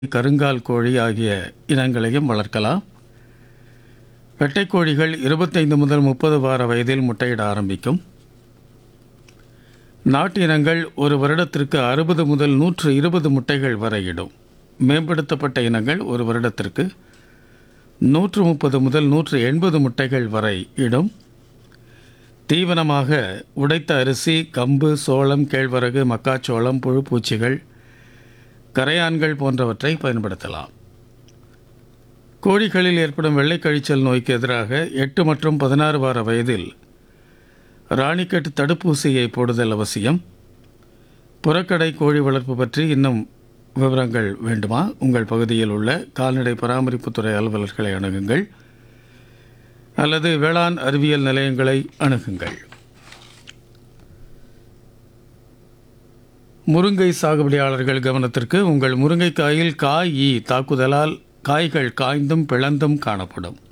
கருங்கால் கோழி ஆகிய இனங்களையும் வளர்க்கலாம் வெட்டைக்கோழிகள் இருபத்தைந்து முதல் முப்பது வார வயதில் முட்டையிட ஆரம்பிக்கும் நாட்டு இனங்கள் ஒரு வருடத்திற்கு அறுபது முதல் நூற்று இருபது முட்டைகள் வரை இடும் மேம்படுத்தப்பட்ட இனங்கள் ஒரு வருடத்திற்கு நூற்று முப்பது முதல் நூற்று எண்பது முட்டைகள் வரை இடும் தீவனமாக உடைத்த அரிசி கம்பு சோளம் கேழ்வரகு மக்காச்சோளம் புழுப்பூச்சிகள் கரையான்கள் போன்றவற்றை பயன்படுத்தலாம் கோழிகளில் ஏற்படும் வெள்ளை கழிச்சல் நோய்க்கு எதிராக எட்டு மற்றும் பதினாறு வார வயதில் ராணிக்கட்டு தடுப்பூசியை போடுதல் அவசியம் புறக்கடை கோழி வளர்ப்பு பற்றி இன்னும் விவரங்கள் வேண்டுமா உங்கள் பகுதியில் உள்ள கால்நடை பராமரிப்புத்துறை அலுவலர்களை அணுகுங்கள் அல்லது வேளாண் அறிவியல் நிலையங்களை அணுகுங்கள் முருங்கை சாகுபடியாளர்கள் கவனத்திற்கு உங்கள் முருங்கைக்காயில் காய் ஈ தாக்குதலால் காய்கள் காய்ந்தும் பிளந்தும் காணப்படும்